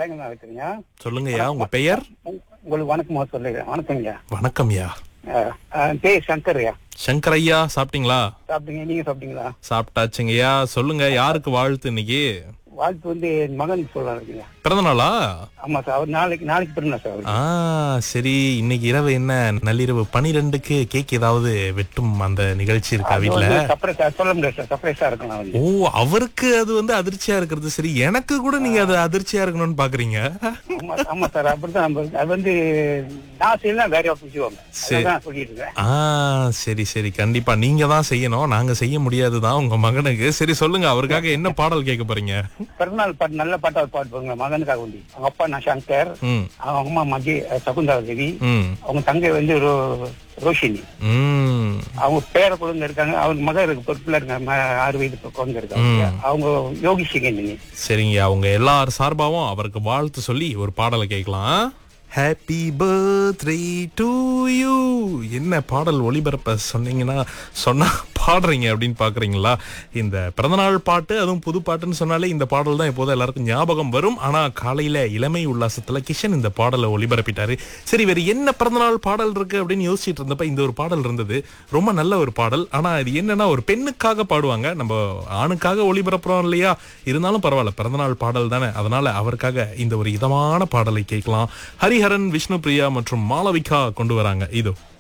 கலைஞர் இருக்கிறீங்க சொல்லுங்கய்யா உங்க பெயர் உங்களுக்கு வணக்கமா சொல்லுங்க வணக்கங்கய்யா வணக்கம்யா அஹ், அஹ், பேர் சங்கர்யா சங்கர் ஐயா சாப்பிட்டீங்களா சாப்பிட்டீங்க நீங்க சாப்பிட்டீங்களா சாப்பிட்டாச்சுங்கய்யா சொல்லுங்க யாருக்கு வாழ்த்து இன்னைக்கு வாழ்த்து வந்து என் மகனுக்கு சொல்லலாம் இருக்குங்க பிறந்த நாளா ஆமா சார் அவர் நாளைக்கு நாளைக்கு பிறந்தா சார் அவருக்கு. ஆ சரி இன்னைக்கு இரவு என்ன நள்ளிரவு பனிரெண்டுக்கு கேக் ஏதாவது வெட்டும் அந்த நிகழ்ச்சி இருக்கா அது வீட்ல வந்து சர்ப்ரைஸா சொல்ல முடியாது சார் சர்ப்ரைஸா இருக்கலாம் வந்து ஓ அவருக்கு அது வந்து அதிர்ச்சியா இருக்கிறது சரி எனக்கு கூட நீங்க அது அதிர்ச்சியா இருக்கணும்னு பாக்குறீங்க ஆமா ஆமா சார் அப்படிதான் நம்ம அது வந்து நான் செய்யலாம் வேற யாரும் செய்வாங்க சரி. அதான் சொல்லிட்டு இருக்கேன் ஆ சரி சரி கண்டிப்பா நீங்க தான் செய்யணும் நாங்க செய்ய முடியாதுதான் உங்க மகனுக்கு சரி சொல்லுங்க அவருக்காக என்ன பாடல் கேட்க போறீங்க பிறந்தநாள் பாட்டு நல்ல பாட்டா ஒரு பாட்டு போங்க மகனுக்காக வேண்டி அவங்க அப்பா நான் சங்கர் ம் அவங்க அம்மா மஜி சகுந்தரா தேவி ம் அவங்க தங்கை வந்து ரோ- ரோஷினி ம் அவங்க பேர குழந்தை இருக்காங்க அவங்க மகன் இருக்கு பொறுப்புல இருக்காங்க ம- ஆறு வயது ப- குழந்தை இருக்காங்க அவங்க யோகி சிங்கந்தினி சரிங்க அவங்க எல்லார் சார்பாவும் அவருக்கு வாழ்த்து சொல்லி ஒரு பாடலை கேட்கலாம் ஹாப்பி பர்த்டே டு யூ என்ன பாடல் ஒளிபரப்ப சொன்னீங்கன்னா சொன்னா பாடுறீங்க அப்படின்னு பாக்குறீங்களா இந்த பிறந்தநாள் பாட்டு அதுவும் புது பாட்டுன்னு சொன்னாலே இந்த பாடல் தான் இப்போது எல்லாருக்கும் ஞாபகம் வரும் ஆனா காலையில இளமை உல்லாசத்துல கிஷன் இந்த பாடலை ஒளிபரப்பிட்டாரு சரி வேற என்ன பிறந்தநாள் பாடல் இருக்கு அப்படின்னு யோசிச்சுட்டு இருந்தப்ப இந்த ஒரு பாடல் இருந்தது ரொம்ப நல்ல ஒரு பாடல் ஆனா இது என்னன்னா ஒரு பெண்ணுக்காக பாடுவாங்க நம்ம ஆணுக்காக ஒளிபரப்புறோம் இல்லையா இருந்தாலும் பரவாயில்ல பிறந்தநாள் பாடல் தானே அதனால அவருக்காக இந்த ஒரு இதமான பாடலை கேட்கலாம் ஹரிஹரன் விஷ்ணு பிரியா மற்றும் மாளவிகா கொண்டு வராங்க இதோ